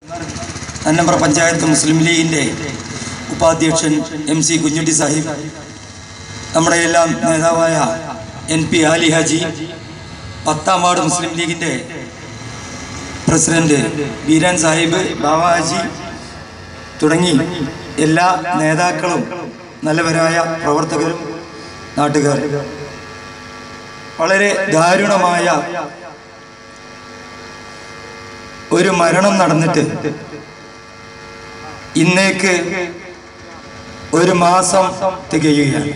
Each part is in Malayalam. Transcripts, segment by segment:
അന്നമ്പ്ര പഞ്ചായത്ത് മുസ്ലിം ലീഗിൻ്റെ ഉപാധ്യക്ഷൻ എം സി കുഞ്ഞുട്ടി സാഹിബ് നമ്മുടെ എല്ലാം നേതാവായ എൻ പി ആലി ഹാജി പത്താം വാർഡ് മുസ്ലിം ലീഗിൻ്റെ പ്രസിഡന്റ് ബീരാൻ സാഹിബ് ബാബ ഹാജി തുടങ്ങി എല്ലാ നേതാക്കളും നല്ലവരായ പ്രവർത്തകരും നാട്ടുകാർ വളരെ ദാരുണമായ ഒരു മരണം നടന്നിട്ട് ഇന്നേക്ക് ഒരു മാസം തികയുകയാണ്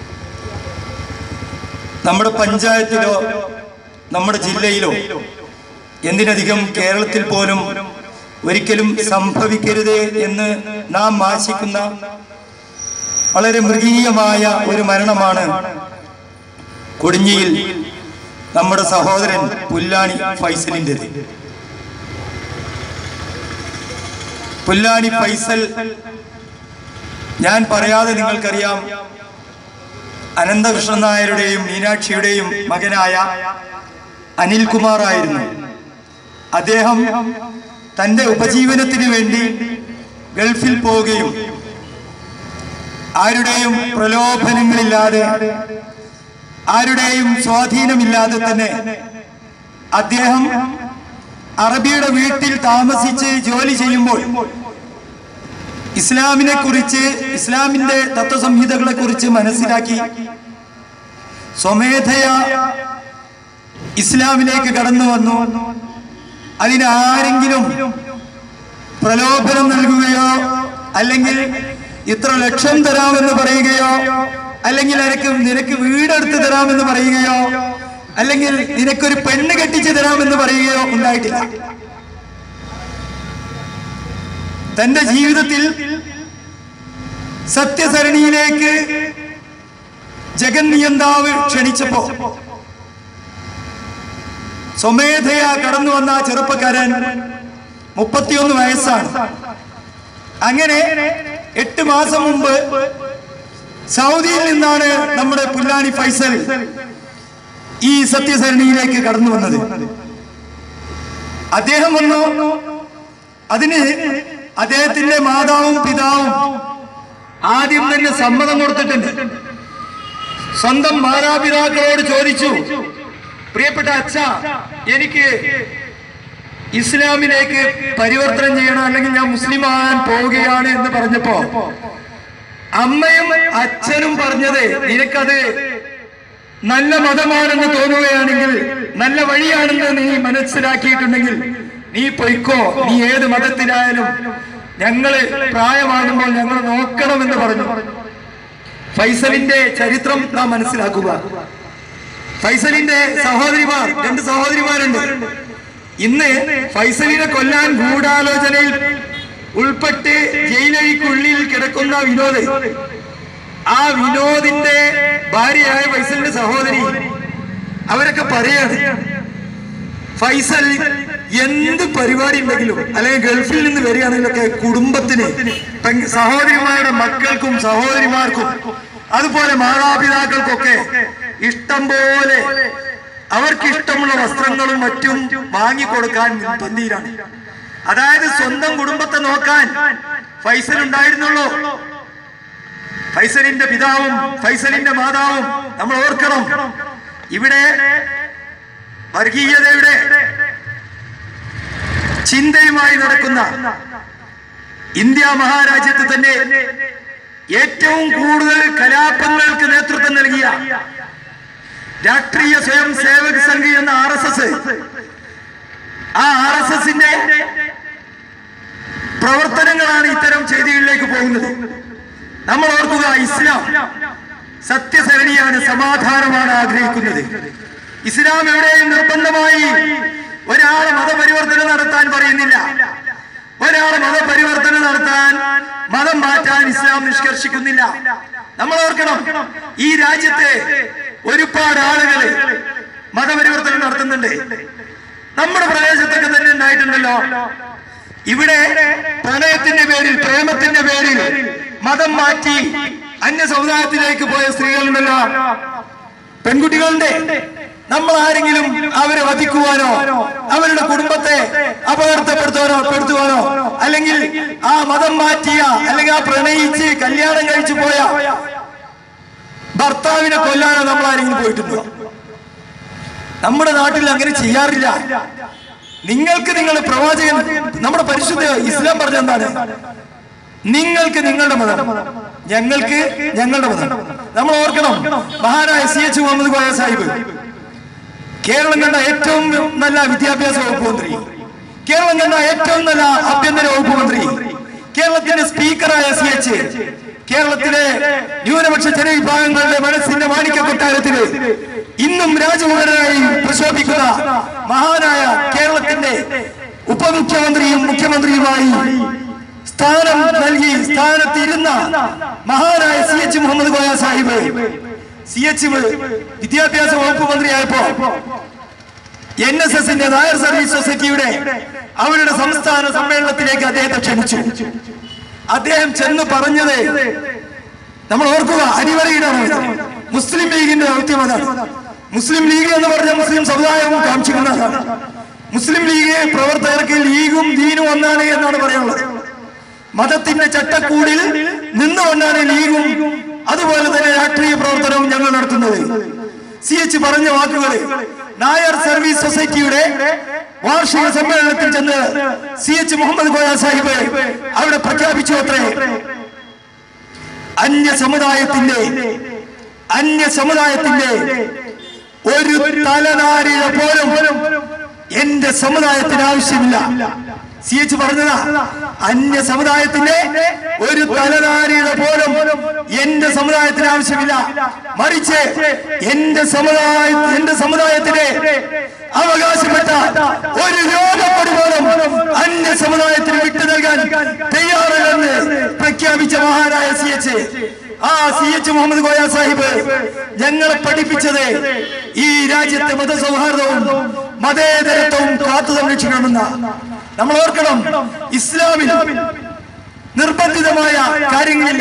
നമ്മുടെ പഞ്ചായത്തിലോ നമ്മുടെ ജില്ലയിലോ എന്തിനധികം കേരളത്തിൽ പോലും ഒരിക്കലും സംഭവിക്കരുത് എന്ന് നാം ആശിക്കുന്ന വളരെ മൃഗീയമായ ഒരു മരണമാണ് കൊടിഞ്ഞിയിൽ നമ്മുടെ സഹോദരൻ പുല്ലാണി ഫൈസലിൻ്റെത് പുല്ലാണി ഫൈസൽ ഞാൻ പറയാതെ നിങ്ങൾക്കറിയാം അനന്തകൃഷ്ണൻ നായരുടെയും മീനാക്ഷിയുടെയും മകനായ അനിൽകുമാർ ആയിരുന്നു അദ്ദേഹം തന്റെ ഉപജീവനത്തിന് വേണ്ടി ഗൾഫിൽ പോവുകയും ആരുടെയും പ്രലോഭനങ്ങളില്ലാതെ ആരുടെയും സ്വാധീനമില്ലാതെ തന്നെ അദ്ദേഹം അറബിയുടെ വീട്ടിൽ താമസിച്ച് ജോലി ചെയ്യുമ്പോൾ ഇസ്ലാമിനെ കുറിച്ച് ഇസ്ലാമിന്റെ തത്വസംഹിതകളെ കുറിച്ച് മനസ്സിലാക്കി സ്വമേധയ ഇസ്ലാമിലേക്ക് കടന്നു വന്നു അതിന് ആരെങ്കിലും പ്രലോഭനം നൽകുകയോ അല്ലെങ്കിൽ ഇത്ര ലക്ഷം തരാമെന്ന് പറയുകയോ അല്ലെങ്കിൽ നിനക്ക് നിനക്ക് വീടെടുത്ത് തരാമെന്ന് പറയുകയോ അല്ലെങ്കിൽ നിനക്കൊരു പെണ്ണ് കെട്ടിച്ചു തരാമെന്ന് പറയുകയോ ഉണ്ടായിട്ടില്ല തന്റെ ജീവിതത്തിൽ സത്യസരണിയിലേക്ക് ജഗൻ നിയന്താവ് ക്ഷണിച്ചപ്പോ സ്വമേധയാ കടന്നു വന്ന ആ ചെറുപ്പക്കാരൻ മുപ്പത്തിയൊന്ന് വയസ്സാണ് അങ്ങനെ എട്ട് മാസം മുമ്പ് സൗദിയിൽ നിന്നാണ് നമ്മുടെ പുല്ലാനി ഫൈസൽ ഈ സത്യസരണിയിലേക്ക് കടന്നു വന്നത് അദ്ദേഹം വന്നു അതിന് അദ്ദേഹത്തിന്റെ മാതാവും പിതാവും ആദ്യം തന്നെ സമ്മതം കൊടുത്തിട്ടുണ്ട് സ്വന്തം മാതാപിതാക്കളോട് ചോദിച്ചു പ്രിയപ്പെട്ട അച്ഛ എനിക്ക് ഇസ്ലാമിലേക്ക് പരിവർത്തനം ചെയ്യണം അല്ലെങ്കിൽ ഞാൻ മുസ്ലിം ആകാൻ പോവുകയാണ് എന്ന് പറഞ്ഞപ്പോ അമ്മയും അച്ഛനും പറഞ്ഞത് നിനക്കത് നല്ല മതമാണെന്ന് തോന്നുകയാണെങ്കിൽ നല്ല വഴിയാണെന്ന് നീ മനസ്സിലാക്കിയിട്ടുണ്ടെങ്കിൽ നീ പൊയ്ക്കോ നീ ഏത് മതത്തിലായാലും ഞങ്ങള് പ്രായമാകുമ്പോൾ ഞങ്ങൾ നോക്കണമെന്ന് പറഞ്ഞു ഫൈസലിന്റെ ചരിത്രം നാം മനസ്സിലാക്കുക ഫൈസലിന്റെ സഹോദരിമാർ രണ്ട് സഹോദരിമാരുണ്ട് ഇന്ന് ഫൈസലിനെ കൊല്ലാൻ ഗൂഢാലോചനയിൽ ഉൾപ്പെട്ട് ജയിലഴിക്കുള്ളിൽ കിടക്കുന്ന വിനോദ് ആ വിനോദിന്റെ ഭാര്യയായ ഫൈസലിന്റെ സഹോദരി അവരൊക്കെ പറയാണ് ഫൈസൽ എന്ത് പരിപാടി ഉണ്ടെങ്കിലും അല്ലെങ്കിൽ ഗൾഫിൽ നിന്ന് വരികയാണെങ്കിലൊക്കെ കുടുംബത്തിന് പെങ്ങ- സഹോദരിമാരുടെ മക്കൾക്കും സഹോദരിമാർക്കും അതുപോലെ മാതാപിതാക്കൾക്കൊക്കെ ഇഷ്ടം പോലെ അവർക്ക് ഇഷ്ടമുള്ള വസ്ത്രങ്ങളും മറ്റും വാങ്ങിക്കൊടുക്കാൻ മുൻപന്തിയിലാണ് അതായത് സ്വന്തം കുടുംബത്തെ നോക്കാൻ ഫൈസൽ ഉണ്ടായിരുന്നുള്ളൂ ഫൈസലിന്റെ പിതാവും ഫൈസലിന്റെ മാതാവും നമ്മൾ ഓർക്കണം ഇവിടെ വർഗീയതയുടെ ചിന്തയുമായി നടക്കുന്ന ഇന്ത്യ മഹാരാജ്യത്ത് തന്നെ ഏറ്റവും കൂടുതൽ കലാപങ്ങൾക്ക് നേതൃത്വം നൽകിയ രാഷ്ട്രീയ സ്വയം സേവക് സംഘ് എന്ന ആർ എസ് എസ് ആ ആർ എസ് എസിന്റെ പ്രവർത്തനങ്ങളാണ് ഇത്തരം ചെയ്തികളിലേക്ക് പോകുന്നത് നമ്മൾ ഓർക്കുക ഇസ്ലാം സത്യസരണിയാണ് സമാധാനമാണ് ആഗ്രഹിക്കുന്നത് ഇസ്ലാം എവിടെയും നിർബന്ധമായി ഒരാളെ മതപരിവർത്തനം നടത്താൻ പറയുന്നില്ല ഒരാളെ മതപരിവർത്തനം നടത്താൻ മതം മാറ്റാൻ ഇസ്ലാം നിഷ്കർഷിക്കുന്നില്ല നമ്മൾ ഓർക്കണം ഈ രാജ്യത്തെ ഒരുപാട് ആളുകൾ മതപരിവർത്തനം നടത്തുന്നുണ്ട് നമ്മുടെ പ്രദേശത്തൊക്കെ തന്നെ ഉണ്ടായിട്ടുണ്ടല്ലോ ഇവിടെ പ്രണയത്തിന്റെ പേരിൽ പ്രേമത്തിന്റെ പേരിൽ മതം മാറ്റി അന്യ സമുദായത്തിലേക്ക് പോയ സ്ത്രീകളുണ്ടല്ലോ പെൺകുട്ടികളുടെ നമ്മൾ ആരെങ്കിലും അവരെ വധിക്കുവാനോ അവരുടെ കുടുംബത്തെ അപകടപ്പെടുത്തുവാനോ പെടുത്തുവാനോ അല്ലെങ്കിൽ ആ മതം മാറ്റിയ അല്ലെങ്കിൽ ആ പ്രണയിച്ച് കല്യാണം കഴിച്ചു പോയ ഭർത്താവിനെ കൊല്ലാനോ നമ്മൾ ആരെങ്കിലും പോയിട്ടുണ്ടോ നമ്മുടെ നാട്ടിൽ അങ്ങനെ ചെയ്യാറില്ല നിങ്ങൾക്ക് നിങ്ങൾ പ്രവാചകൻ നമ്മുടെ പരിശുദ്ധ ഇസ്ലാം പറഞ്ഞ എന്താണ് നിങ്ങൾക്ക് നിങ്ങളുടെ മതം ഞങ്ങൾക്ക് ഞങ്ങളുടെ മതം നമ്മൾ ഓർക്കണം മഹാനായ സി എച്ച് മുഹമ്മദ് കോയ സാഹിബ് കേരളം കണ്ട ഏറ്റവും നല്ല വിദ്യാഭ്യാസ വകുപ്പ് മന്ത്രി കേരളം കണ്ട ഏറ്റവും നല്ല ആഭ്യന്തര വകുപ്പ് മന്ത്രി കേരളത്തിന്റെ സ്പീക്കറായ സി എച്ച് കേരളത്തിലെ ന്യൂനപക്ഷ ജനവിഭാഗങ്ങളുടെ മനസ്സിന്റെ മാണിക്യ കൊട്ടാരത്തില് ഇന്നും രാജകുമാരനായി പ്രശോഭിക്കുന്ന മഹാനായ കേരളത്തിന്റെ ഉപമുഖ്യമന്ത്രിയും മുഖ്യമന്ത്രിയുമായി സ്ഥാനം നൽകി സ്ഥാനത്തിരുന്ന മഹാനായ C H Muhammad Koya Sahib C H വിദ്യാഭ്യാസ വകുപ്പ് മന്ത്രിയായപ്പോ എൻ എസ് എസിന്റെ നായർ സർവീസ് സൊസൈറ്റിയുടെ അവരുടെ സംസ്ഥാന സമ്മേളനത്തിലേക്ക് അദ്ദേഹത്തെ ക്ഷണിച്ചു അദ്ദേഹം ചെന്ന് പറഞ്ഞത് നമ്മൾ ഓർക്കുക അടിവരയിടാണ് മുസ്ലിം ലീഗിന്റെ ദൗത്യം അതാണ് മുസ്ലിം ലീഗ് എന്ന് പറഞ്ഞ മുസ്ലിം സമുദായവും കാക്ഷിക്കുന്നതാണ് മുസ്ലിം ലീഗ് പ്രവർത്തകർക്ക് ലീഗും ദീനും ഒന്നാണ് എന്നാണ് പറയാനുള്ളത് മതത്തിന്റെ ചട്ടക്കൂടിൽ നിന്നുകൊണ്ടാണ് ലീഗും അതുപോലെ തന്നെ രാഷ്ട്രീയ പ്രവർത്തനവും ഞങ്ങൾ നടത്തുന്നത് സി എച്ച് പറഞ്ഞ വാക്കുകൾ നായർ സർവീസ് സൊസൈറ്റിയുടെ വാർഷിക സമ്മേളനത്തിൽ ചെന്ന് സി എച്ച് മുഹമ്മദ് കോയ സാഹിബ് അവിടെ പ്രഖ്യാപിച്ചു അത്രേ അന്യ സമുദായത്തിന്റെ അന്യ സമുദായത്തിന്റെ ഒരു തലനാരിഴ പോലും എന്റെ സമുദായത്തിന് ആവശ്യമില്ല സി എച്ച് പറഞ്ഞതാ അന്യ സമുദായത്തിന്റെ ഒരു തലനാരിഴ പോലും എന്റെ സമുദായത്തിന് ആവശ്യമില്ല മറിച്ച് എന്റെ സമുദായ എന്റെ സമുദായത്തിന് അവകാശപ്പെട്ട ഒരു രോഗപ്പൊടി പോലും അന്യ സമുദായത്തിന് വിട്ടു നൽകാൻ തയ്യാറല്ലെന്ന് പ്രഖ്യാപിച്ച മഹാനായ സി എച്ച് ആ സി എച്ച് മുഹമ്മദ് കോയ സാഹിബ് ഞങ്ങളെ പഠിപ്പിച്ചത് ഈ രാജ്യത്തെ മതസൗഹാർദ്ദവും മതേതരത്വവും കാത്തു സംരക്ഷിക്കണമെന്ന നമ്മൾ ഓർക്കണം ഇസ്ലാമിൽ നിർബന്ധിതമായ കാര്യങ്ങളില്ല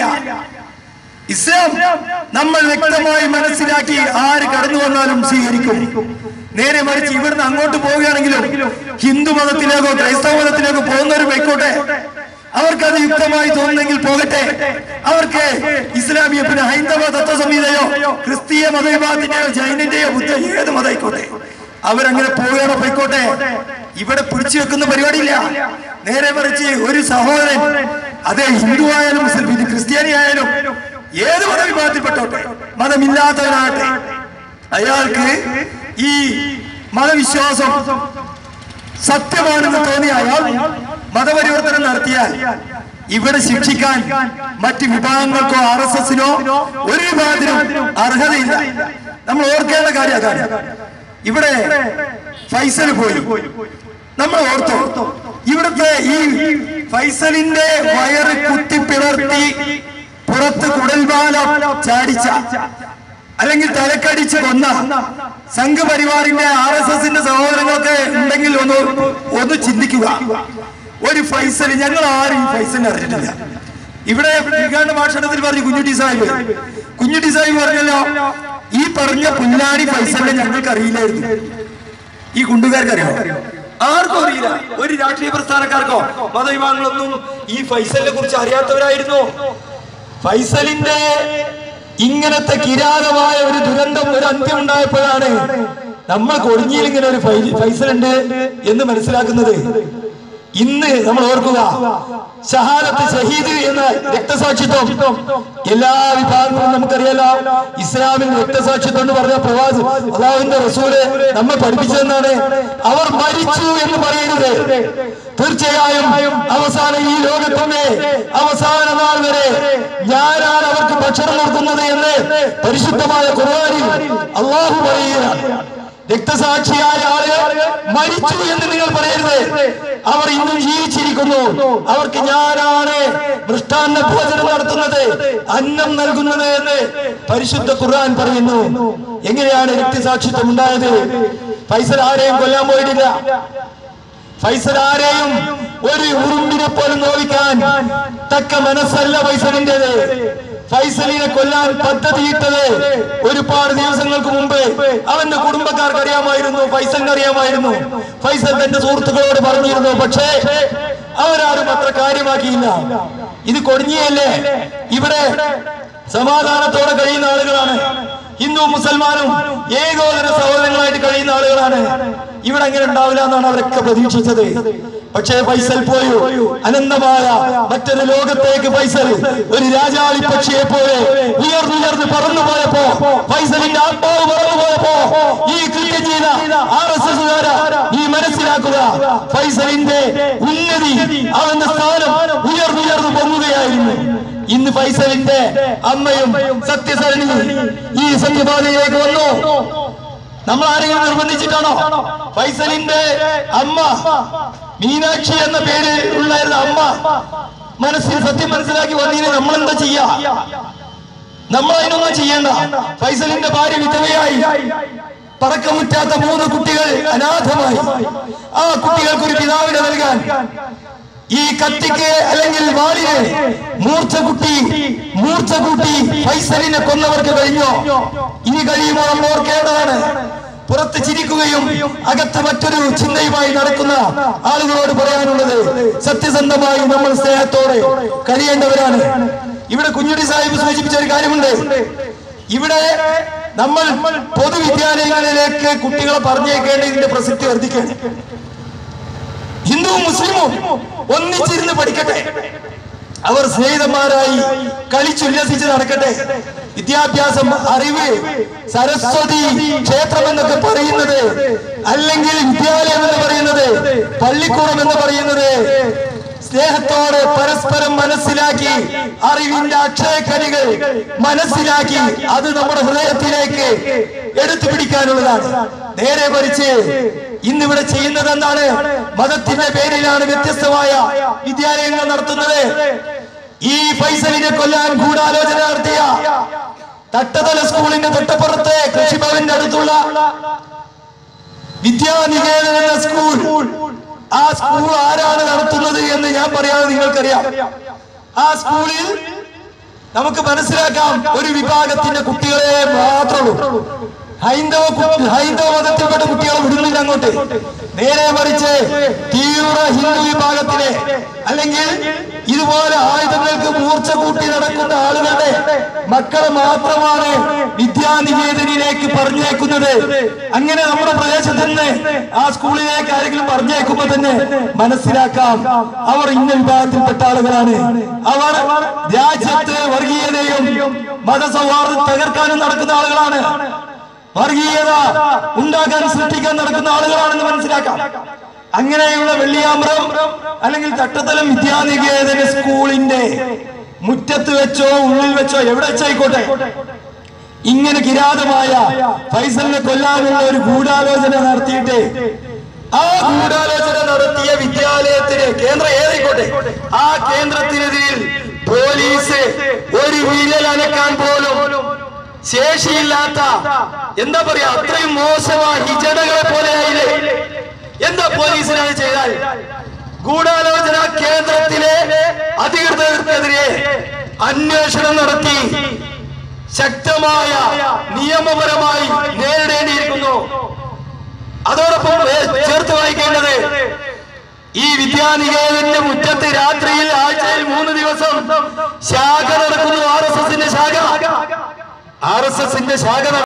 ഇസ്ലാം നമ്മൾ വ്യക്തമായി മനസ്സിലാക്കി ആര് കടന്നു വന്നാലും സ്വീകരിക്കും നേരെ മറിച്ച് ഇവിടുന്ന് അങ്ങോട്ട് പോവുകയാണെങ്കിലും ഹിന്ദു മതത്തിലേക്കോ ക്രൈസ്തവ മതത്തിലേക്കോ പോകുന്നവർ പോയിക്കോട്ടെ അവർക്കത് യുക്തമായി തോന്നുന്നെങ്കിൽ പോകട്ടെ അവർക്ക് ഇസ്ലാമിയ പിന്നെ ഹൈന്ദവ തത്വസംഹിതയോ ക്രിസ്തീയ മതവിഭാഗത്തിന്റെയോ ജൈനന്റെയോ ബുദ്ധ ഏത് മതമായിക്കോട്ടെ അവരങ്ങനെ പോവുകയാണോ പോയിക്കോട്ടെ ഇവിടെ പിടിച്ചു വെക്കുന്ന പരിപാടിയില്ല നേരെ മറിച്ച് ഒരു സഹോദരൻ അതെ ഹിന്ദു ആയാലും മുസ്ലിം ഇത് ക്രിസ്ത്യാനി ആയാലും ഏത് മതവിഭാഗത്തിൽപ്പെട്ടോട്ടെ മതമില്ലാത്തവനാകട്ടെ അയാൾക്ക് ഈ മതവിശ്വാസം സത്യമാണെന്ന് തോന്നിയ അയാൾ മതപരിവർത്തനം നടത്തിയാൽ ഇവിടെ ശിക്ഷിക്കാൻ മറ്റ് വിഭാഗങ്ങൾക്കോ ആർ എസ് എസിനോ ഒരു വിഭാഗത്തിനും അർഹതയില്ല നമ്മൾ ഓർക്കേണ്ട കാര്യം അതാണ് ഇവിടെ ഫൈസൽ പോയി നമ്മൾ ഓർത്തോ ഇവിടുത്തെ ഈ ഫൈസലിന്റെ വയറ് കുത്തിപ്പിളർത്തി പുറത്ത് കുടൽവാല ചാടിച്ച അല്ലെങ്കിൽ തലക്കടിച്ച് കൊന്ന സംഘപരിവാറിന്റെ ആർ എസ് എസിന്റെ സഹോദരങ്ങളൊക്കെ ഉണ്ടെങ്കിൽ ഒന്ന് ഒന്ന് ചിന്തിക്കുക ഒരു ഫൈസൽ ഞങ്ങൾ ആരും ഈ ഫൈസലിനെ അറിഞ്ഞിട്ടില്ല ഇവിടെ വികാണ്ട് ഭാഷണത്തിൽ പറഞ്ഞു കുഞ്ഞുട്ടി സാഹിബ് കുഞ്ഞുട്ടി സാഹിബ് പറഞ്ഞല്ലോ ഈ പറഞ്ഞ പുല്ലാടി ഫൈസലിനെ ഞങ്ങൾക്ക് അറിയില്ലായിരുന്നു ഈ കുണ്ടുകാർക്ക് അറിയാമോ ആർക്കും അറിയില്ല ഒരു രാഷ്ട്രീയ പ്രസ്ഥാനക്കാർക്കോ മതവിഭാഗങ്ങളൊന്നും ഈ ഫൈസലിനെ കുറിച്ച് അറിയാത്തവരായിരുന്നു ഫൈസലിന്റെ ഇങ്ങനത്തെ കിരാതമായ ഒരു ദുരന്തം ഒരു അന്ത്യം ഉണ്ടായപ്പോഴാണ് നമ്മൾ കൊടിഞ്ഞിയിൽ ഇങ്ങനെ ഒരു ഫൈ- ഫൈസൽ ഉണ്ട് എന്ന് മനസ്സിലാക്കുന്നത് ഇന്ന് നമ്മൾ ഓർക്കുക ഷഹാദത്ത് ഷഹീദ് എന്ന രക്തസാക്ഷിത്വം എല്ലാ വിഭാഗങ്ങളും നമുക്കറിയാലോ ഇസ്ലാമിൽ രക്തസാക്ഷിത്വം എന്ന് പറഞ്ഞ പ്രവാസ് അള്ളാഹുവിന്റെ റസൂല് നമ്മെ പഠിപ്പിച്ചതെന്നാണ് അവർ മരിച്ചു എന്ന് പറയരുത് തീർച്ചയായും അവസാനം ഈ ലോകത്തിന്റെ അവസാന നാൾ വരെ ഞാനാണ് അവർക്ക് ഭക്ഷണം കൊടുക്കുന്നത് എന്ന് പരിശുദ്ധമായ ഖുർആനിൽ അള്ളാഹു പറയുകയാണ് രക്തസാക്ഷിയായ ആള് മരിച്ചു എന്ന് നിങ്ങൾ പറയരുത് അവർ ഇന്നും ജീവിച്ചിരിക്കുന്നു അവർക്ക് ഞാനാണ് മൃഷ്ടാന്ന ഭോജനം നടത്തുന്നത് അന്നം നൽകുന്നത് എന്ന് പരിശുദ്ധ ഖുർആൻ പറയുന്നു എങ്ങനെയാണ് രക്തസാക്ഷിത്വം ഉണ്ടായത് ഫൈസൽ ആരെയും കൊല്ലാൻ പോയിട്ടില്ല ഫൈസൽ ആരെയും ഒരു ഉറുമ്പിനെ പോലും നോവിക്കാൻ തക്ക മനസ്സല്ല ഫൈസലിന്റേത് ഫൈസലിനെ കൊല്ലാൻ പദ്ധതിയിട്ടത് ഒരുപാട് ദിവസങ്ങൾക്ക് മുമ്പ് അവന്റെ കുടുംബക്കാർക്ക് അറിയാമായിരുന്നു ഫൈസലിന് അറിയാമായിരുന്നു ഫൈസൽ തന്റെ സുഹൃത്തുക്കളോട് പറഞ്ഞിരുന്നു പക്ഷേ അവരാരും അത്ര കാര്യമാക്കിയില്ല ഇത് കൊടിഞ്ഞിയല്ലേ ഇവിടെ സമാധാനത്തോടെ കഴിയുന്ന ആളുകളാണ് ഹിന്ദു മുസൽമാനും ഏകോദര സഹോദരങ്ങളായിട്ട് കഴിയുന്ന ആളുകളാണ് ഇവിടെ അങ്ങനെ ഉണ്ടാവില്ല എന്നാണ് അവരൊക്കെ പ്രതീക്ഷിച്ചത് പക്ഷേ ഫൈസൽ പോയോ അനന്തമായ മറ്റൊരു ലോകത്തേക്ക് ഫൈസൽ ഒരു രാജാളി പക്ഷിയെ പോലെ ഉയർന്നുയർന്ന് പറന്നു പോയപ്പോ ഫൈസലിന്റെ ആത്മാവ് പറന്നു പോയപ്പോ ഈ കൃത്യം ചെയ്ത ആർ എസ് എസ് ഈ മനസ്സിലാക്കുക ഫൈസലിന്റെ ഉന്നതി അവന്റെ സ്ഥാനം ഉയർന്നുയർന്നു പൊങ്ങുകയായിരുന്നു ഇന്ന് ഫൈസലിന്റെ അമ്മയും സത്യസരണി ഈ സത്യപാതയിലേക്ക് വന്നു നമ്മൾ ആരെങ്കിലും നിർബന്ധിച്ചിട്ടാണോ ഫൈസലിന്റെ അമ്മ മീനാക്ഷി എന്ന പേര് ഉള്ളായിരുന്ന അമ്മ മനസ്സിൽ സത്യം മനസ്സിലാക്കി വന്നതിന് നമ്മൾ എന്താ ചെയ്യാ നമ്മൾ അതിനൊന്നും ചെയ്യണ്ട ഫൈസലിന്റെ ഭാര്യ വിധവയായി പറക്കമുറ്റാത്ത മൂന്ന് കുട്ടികൾ അനാഥമായി ആ കുട്ടികൾക്ക് ഒരു പിതാവിനെ നൽകാൻ ഈ കത്തിക്ക് അല്ലെങ്കിൽ വാളിന് മൂർച്ച കുട്ടി മൂർച്ച കൂട്ടി ഫൈസലിനെ കൊന്നവർക്ക് കഴിഞ്ഞോ ഇനി കഴിയുമോ നമ്മൾ ഓർക്കേണ്ടതാണ് പുറത്ത് ചിരിക്കുകയും അകത്ത് മറ്റൊരു ചിന്തയുമായി നടക്കുന്ന ആളുകളോട് പറയാനുള്ളത് സത്യസന്ധമായി നമ്മൾ സ്നേഹത്തോടെ കഴിയേണ്ടവരാണ് ഇവിടെ കുഞ്ഞുടി സാഹിബ് സൂചിപ്പിച്ച ഒരു കാര്യമുണ്ട് ഇവിടെ നമ്മൾ പൊതുവിദ്യാലയങ്ങളിലേക്ക് കുട്ടികളെ പറഞ്ഞേക്കേണ്ടതിന്റെ പ്രസക്തി വർദ്ധിക്കണം ഹിന്ദുവും മുസ്ലിമും ഒന്നിച്ചിരുന്ന് പഠിക്കട്ടെ അവർ സ്നേഹിതന്മാരായി കളിച്ചുല്ലസിച്ച് നടക്കട്ടെ വിദ്യാഭ്യാസം അറിവ് സരസ്വതി ക്ഷേത്രം എന്നൊക്കെ പറയുന്നത് അല്ലെങ്കിൽ വിദ്യാലയം എന്ന് പറയുന്നത് പള്ളിക്കൂടം എന്ന് പറയുന്നത് സ്നേഹത്തോടെ പരസ്പരം മനസ്സിലാക്കി അറിവിന്റെ അക്ഷയക്കനികൾ മനസ്സിലാക്കി അത് നമ്മുടെ ഹൃദയത്തിലേക്ക് എടുത്തു പിടിക്കാനുള്ളതാണ് നേരെ മറിച്ച് ഇന്നിവിടെ ചെയ്യുന്നത് എന്താണ് മതത്തിന്റെ പേരിലാണ് വ്യത്യസ്തമായ വിദ്യാലയങ്ങൾ നടത്തുന്നത് ഈ ഫൈസലിനെ കൊല്ലാൻ ഗൂഢാലോചന നടത്തിയ തട്ടതല സ്കൂളിന്റെ തൊട്ടപ്പുറത്തെ കൃഷിഭവന്റെ അടുത്തുള്ള വിദ്യാനികേതൻ എന്ന സ്കൂൾ ആ സ്കൂൾ ആരാണ് നടത്തുന്നത് എന്ന് ഞാൻ പറയാതെ നിങ്ങൾക്കറിയാം ആ സ്കൂളിൽ നമുക്ക് മനസ്സിലാക്കാം ഒരു വിഭാഗത്തിന്റെ കുട്ടികളെ മാത്രമേ ഉള്ളൂ ഹൈന്ദവ കു- ഹൈന്ദവ മതത്തിൽപ്പെട്ട കുട്ടികളെ വിടുന്നില്ല അങ്ങോട്ട് നേരെ മറിച്ച് തീവ്ര ഹിന്ദു വിഭാഗത്തിലെ അല്ലെങ്കിൽ ഇതുപോലെ ആയുധങ്ങൾക്ക് മൂർച്ച കൂട്ടി നടക്കുന്ന ആളുകളുടെ മക്കളെ മാത്രമാണ് വിദ്യാനികേതനിലേക്ക് പറഞ്ഞേക്കുന്നത് അങ്ങനെ നമ്മുടെ പ്രദേശത്ത് നിന്ന് ആ സ്കൂളിലേക്ക് ആരെങ്കിലും പറഞ്ഞേക്കുമ്പോ തന്നെ മനസ്സിലാക്കാം അവർ ഇന്ന വിഭാഗത്തിൽപ്പെട്ട ആളുകളാണ് അവർ രാജ്യത്ത് വർഗീയതയും മതസൗഹാർദ്ദം തകർക്കാനും നടക്കുന്ന ആളുകളാണ് വർഗീയത ഉണ്ടാക്കാൻ സൃഷ്ടിക്കാൻ നടക്കുന്ന ആളുകളാണെന്ന് മനസ്സിലാക്കാം അങ്ങനെയുള്ള വെള്ളിയാമ്പ്രം അല്ലെങ്കിൽ തട്ടത്തലം വിദ്യാനികേതന സ്കൂളിന്റെ മുറ്റത്ത് വെച്ചോ ഉള്ളിൽ വെച്ചോ എവിടെ വെച്ചായിക്കോട്ടെ ഇങ്ങനെ കിരാതമായ ഫൈസലിനെ കൊല്ലാനുള്ള ഒരു ഗൂഢാലോചന നടത്തിയിട്ട് ആ ഗൂഢാലോചന നടത്തിയ വിദ്യാലയത്തിന് കേന്ദ്രം ഏതായിക്കോട്ടെ ആ കേന്ദ്രത്തിനെതിരിൽ പോലീസ് ഒരു വിരൽ അനക്കാൻ പോലും ശേഷിയില്ലാത്ത എന്താ പറയാ അത്രയും മോശമായ ഹിജടകളെ പോലെയായില്ലേ എന്താ പോലീസിനാണ് ചെയ്താൽ ഗൂഢാലോചന കേന്ദ്രത്തിലെ അധികൃതർക്കെതിരെ അന്വേഷണം നടത്തി ശക്തമായ നിയമപരമായി നേരിടേണ്ടിയിരിക്കുന്നു അതോടൊപ്പം ഏ- ചേർത്ത് വായിക്കേണ്ടത് ഈ വിദ്യാനികേതന്റെ മുറ്റത്ത് രാത്രിയിൽ ആഴ്ചയിൽ മൂന്ന് ദിവസം ശാഖ നടക്കുന്നു ആർ എസ് എസിന്റെ ശാഖ ആർ എസ് എസിന്റെ ശാഖ നട-